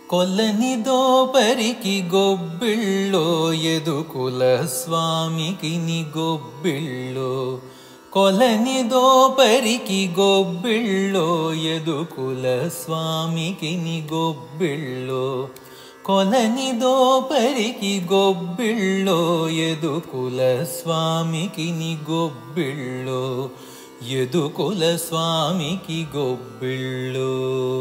కొలని దోపరికి గొబ్బిళ్ళో ఎదుకుల స్వామికి ని గొబ్బిళ్ళో కొలని దోపరికి గొబ్బిళ్ళో ఎదుకుల స్వామికి ని గొబ్బిళ్ళో కొలని దోపరికి గొబ్బిళ్ళో ఎదుకుల స్వామికి ని గొబ్బిళ్ళో ఎదుకుల స్వామికి గొబ్బిళ్ళో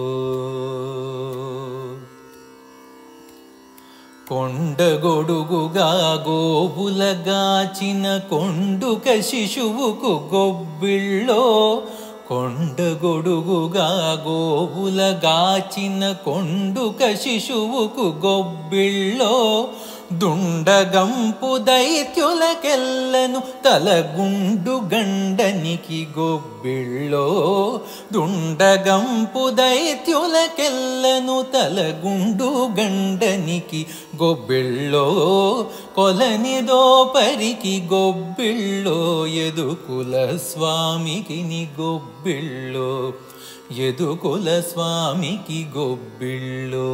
కొండగొడుగుగా గోవులగాచిన కొండుక శిశువుకు గొబ్బిళ్ళో కొండగొడుగుగా గోవులగాచిన కొండుక శిశువుకు గొబ్బిళ్ళో దుండగంపు దైత్యులకెల్లను తలగుండు గండనికి గొబ్బిళ్ళో దుండగంపు దైత్యులకెల్లను తలగుండు గండనికి గొబ్బిళ్ళో కొలని దోపరికి గొబ్బిళ్ళో ఎదుకుల స్వామికి ని గొబ్బిళ్ళో ఎదుకుల స్వామికి గొబ్బిళ్ళో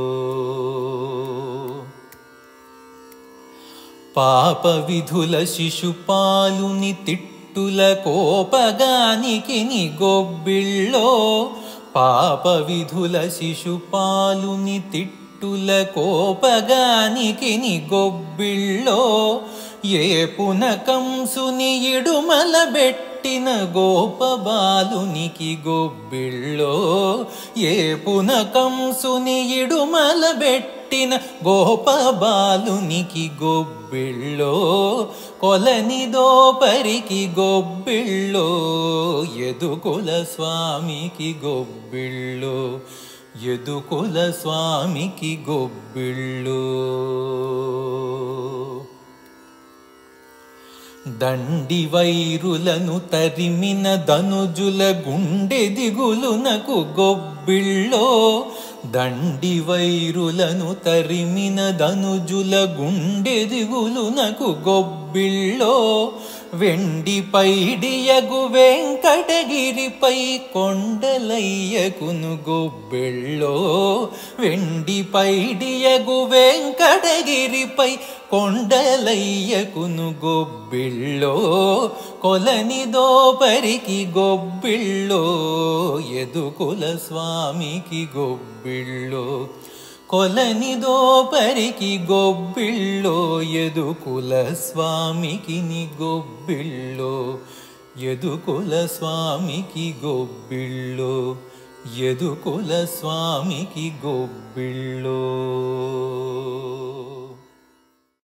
పాప విధుల శిశుపాలుని తిట్టుల కోపగానికి ని గొబ్బిళ్ళో పాప విధుల శిశుపాలుని తిట్టుల కోపగానికి ని గొబ్బిళ్ళో ఏ పునకంసుని ఇడుమల పెట్టిన గోపబాలునికి గొబ్బిళ్ళో ఏ పునకంసుని ఇడుమల పెట్టిన గోపబాలునికి గొబ్బిళ్ళో కొలని దోపరికి గొబ్బిళ్ళో ఎదుకుల స్వామికి గొబ్బిళ్ళో ఎదుకుల స్వామికి గొబ్బిళ్ళో దండి వైరులను తరిమిన ధనుజుల గుండె దిగులునకు గొబ్బిళ్ళో దండి వైరులను తరిమిన ధనుజుల గుండె దిగులునకు గొబ్బిళ్ళో వెండి పైడియగు వెంకటగిరిపై కొండలయ్యకును గొబ్బెళ్ళో వెండి పైడియగు వెంకటగిరిపై కొండలయ్యకును గొబ్బిళ్ళో కొలని దోపరికి గొబ్బిళ్ళో ఎదుకుల స్వామికి గొబ్బిళ్ళో కొలని దోపరికి గొబ్బిళ్ళో ఎదుకుల స్వామికి ని గొబ్బిళ్ళో ఎదుకుల స్వామికి గొబ్బిళ్ళో ఎదుకుల స్వామికి గొబ్బిళ్ళో